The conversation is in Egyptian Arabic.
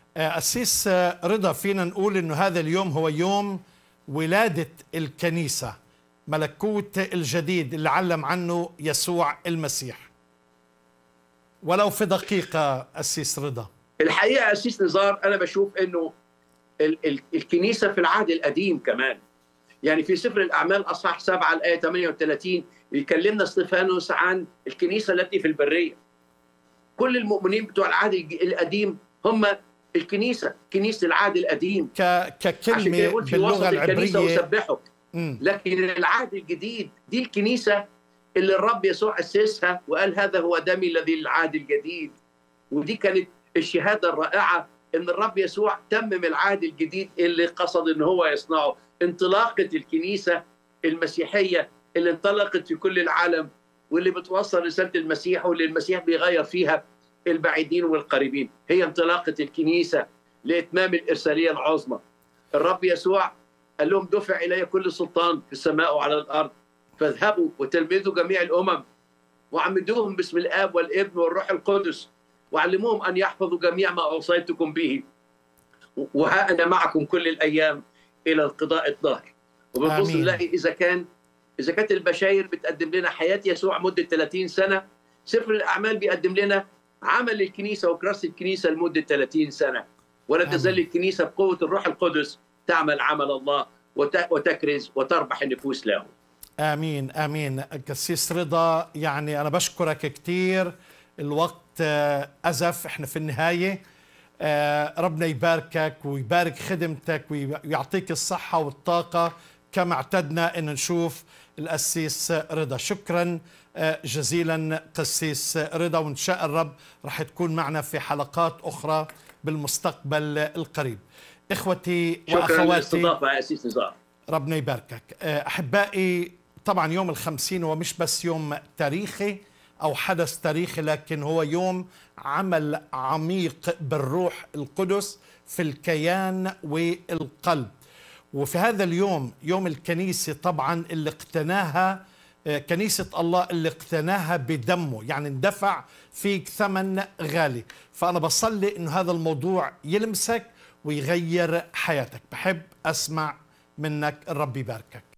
أسيس رضا فينا نقول أنه هذا اليوم هو يوم ولادة الكنيسة ملكوت الجديد اللي علم عنه يسوع المسيح ولو في دقيقة أسيس رضا الحقيقه اسيس نزار انا بشوف انه ال ال الكنيسه في العهد القديم كمان يعني في سفر الاعمال اصحاح 7 الايه 38 يكلمنا استفانوس عن الكنيسه التي في البريه كل المؤمنين بتوع العهد القديم هم الكنيسه كنيسه العهد القديم ك... عشان كده ككلمة يقول في وسط باللغة الكنيسه العبرية وسبحك مم. لكن العهد الجديد دي الكنيسه اللي الرب يسوع اسسها وقال هذا هو دمي الذي للعهد الجديد ودي كانت الشهاده الرائعه ان الرب يسوع تمم العهد الجديد اللي قصد ان هو يصنعه انطلاقه الكنيسه المسيحيه اللي انطلقت في كل العالم واللي بتوصل رساله المسيح واللي المسيح بيغير فيها البعيدين والقريبين هي انطلاقه الكنيسه لاتمام الارساليه العظمى الرب يسوع قال لهم دفع الي كل سلطان في السماء وعلى الارض فاذهبوا وتلمذوا جميع الامم وعمدوهم باسم الاب والابن والروح القدس وعلموهم ان يحفظوا جميع ما اوصيتكم به وها انا معكم كل الايام الى القضاء الظهر وبنبص آمين. نلاقي اذا كان اذا كانت البشاير بتقدم لنا حياه يسوع مده 30 سنه سفر الاعمال بيقدم لنا عمل الكنيسه وكراسه الكنيسه لمده 30 سنه ولا آمين. تزال الكنيسه بقوه الروح القدس تعمل عمل الله وت- وتكرز وتربح النفوس له آمين آمين قسيس رضا يعني أنا بشكرك كتير الوقت آه، أزف إحنا في النهاية آه، ربنا يباركك ويبارك خدمتك ويعطيك الصحة والطاقة كما اعتدنا أن نشوف القسيس رضا شكرا آه، جزيلا قسيس رضا وإن شاء الرب رح تكون معنا في حلقات أخرى بالمستقبل القريب إخوتي شكرا وأخواتي للاستضافه يا اسيس نزار ربنا يباركك آه، أحبائي طبعا يوم الخمسين هو مش بس يوم تاريخي أو حدث تاريخي لكن هو يوم عمل عميق بالروح القدس في الكيان والقلب وفي هذا اليوم يوم الكنيسة طبعا اللي اقتناها آه، كنيسة الله اللي اقتناها بدمه يعني اندفع فيك ثمن غالي فأنا بصلي أنه هذا الموضوع يلمسك ويغير حياتك بحب أسمع منك الرب يباركك